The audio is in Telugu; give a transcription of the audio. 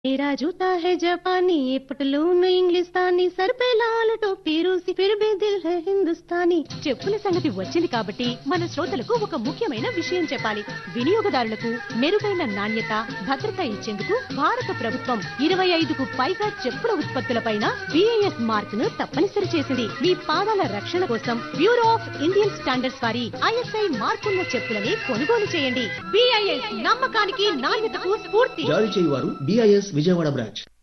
मेरा जूता है जापानी ये पटलून इंग्लिस्तानी सर पे लाल टोपी रूसी फिर भी दिल है हिंदुस्तानी చెప్పుల సంగతి వచ్చింది కాబట్టి మన శ్రోతలకు ఒక ముఖ్యమైన విషయం చెప్పాలి వినియోగదారులకు మెరుగైన నాణ్యత భద్రత ఇచ్చేందుకు భారత ప్రభుత్వం ఇరవై ఐదుకు పైగా చెప్పుల ఉత్పత్తులపైన బిఐఎస్ మార్క్ ను తప్పనిసరి చేసింది మీ పాదాల రక్షణ కోసం బ్యూరో ఆఫ్ ఇండియన్ స్టాండర్డ్స్ వారి ఐఎస్ఐ మార్కున్న చెప్పులని కొనుగోలు చేయండి బిఐఎస్ నమ్మకానికి నాణ్యతకు స్ఫూర్తి జారీ చేయువారు బిఐఎస్ విజయవాడ బ్రాంచ్